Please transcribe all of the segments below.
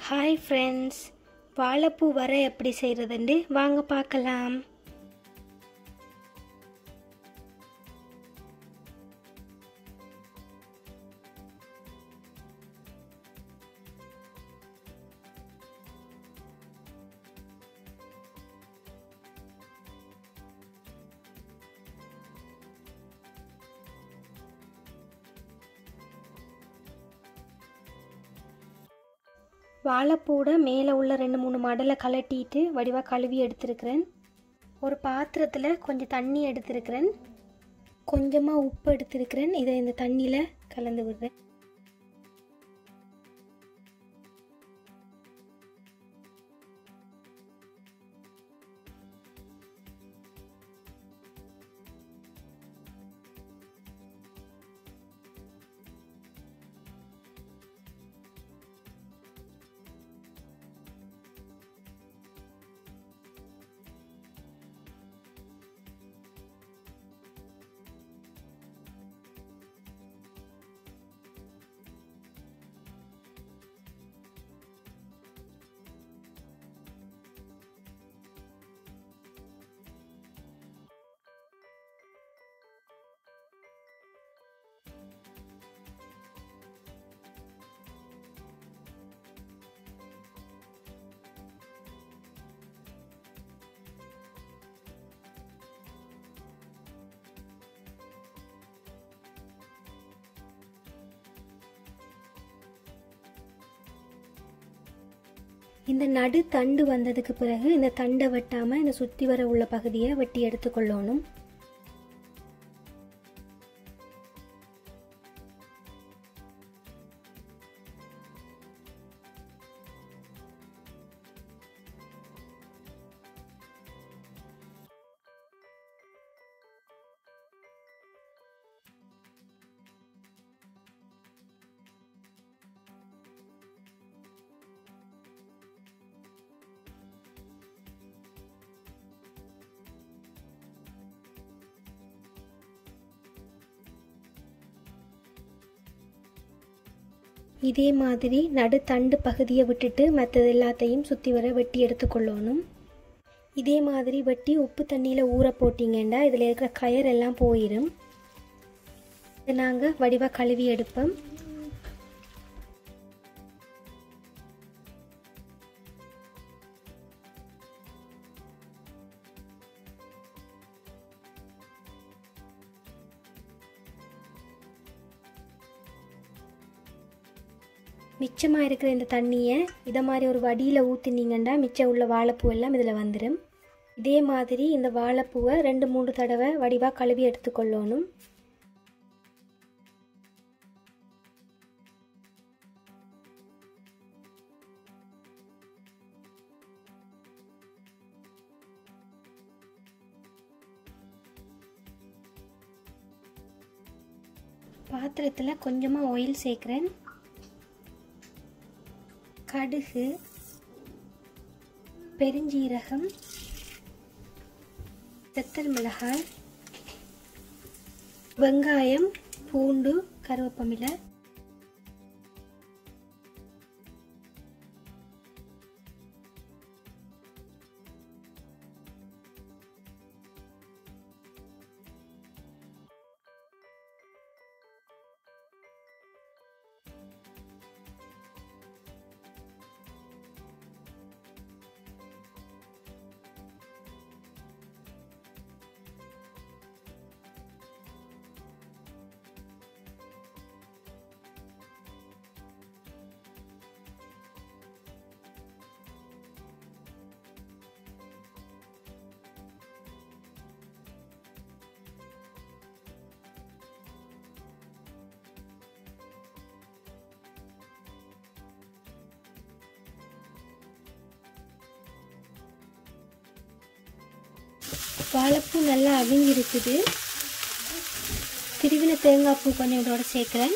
hi friends வாழைப்பூ வர எப்படி செய்கிறதுண்டு வாங்க பார்க்கலாம் வாழைப்பூட மேலே உள்ள ரெண்டு மூணு மடலை கலட்டிட்டு வடிவாக கழுவி எடுத்திருக்கிறேன் ஒரு பாத்திரத்தில் கொஞ்சம் தண்ணி எடுத்திருக்கிறேன் கொஞ்சமாக உப்பு எடுத்திருக்கிறேன் இதை இந்த தண்ணியில் கலந்து விடுறேன் இந்த நடு தண்டு வந்ததுக்கு பிறகு இந்த தண்டை வெட்டாமல் இந்த சுற்றி வர உள்ள பகுதியை வெட்டி எடுத்துக்கொள்ளணும் இதே மாதிரி நடு தண்டு பகுதியை விட்டுட்டு மற்றது எல்லாத்தையும் சுற்றி வர வெட்டி எடுத்துக்கொள்ளணும் இதே மாதிரி வெட்டி உப்பு தண்ணியில் ஊற போட்டிங்கன்னா இதில் இருக்கிற கயர் எல்லாம் போயிடும் இதை நாங்கள் வடிவாக கழுவி எடுப்போம் மிச்சமாக இருக்கிற இந்த தண்ணியை இதை மாதிரி ஒரு வடியில் ஊற்றினீங்கன்னா மிச்சம் உள்ள வாழைப்பூ எல்லாம் இதில் வந்துடும் இதே மாதிரி இந்த வாழைப்பூவை ரெண்டு மூணு தடவை வடிவாக கழுவி எடுத்துக்கொள்ளணும் பாத்திரத்தில் கொஞ்சமாக ஆயில் சேர்க்குறேன் கடுகு பெருஞ்சீரகம் செத்தல் மிளகாய் வெங்காயம் பூண்டு கருவேப்பமிலை வாழைப்பூ நல்லா அவிஞ்சிருக்குது திருவின தேங்காய் பூ கொஞ்சம் இதோட சேர்க்குறேன்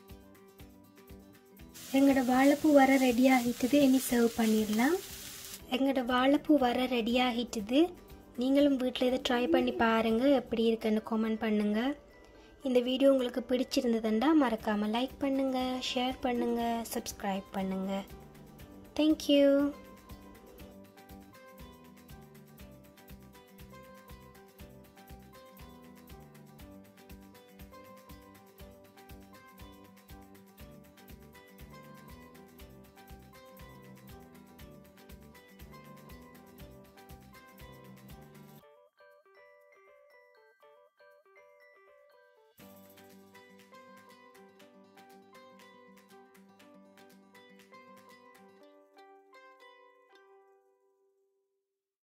எங்களோட வாழைப்பூ வர ரெடி ஆகிட்டுது இனி சர்வ் பண்ணிடலாம் எங்களோட வாழைப்பூ வர ரெடி ஆகிட்டுது நீங்களும் வீட்டில் இதை ட்ரை பண்ணி பாருங்கள் எப்படி இருக்குன்னு கமெண்ட் பண்ணுங்கள் இந்த வீடியோ உங்களுக்கு பிடிச்சிருந்ததுண்டா மறக்காமல் லைக் பண்ணுங்கள் ஷேர் பண்ணுங்கள் சப்ஸ்கிரைப் பண்ணுங்கள் தேங்க்யூ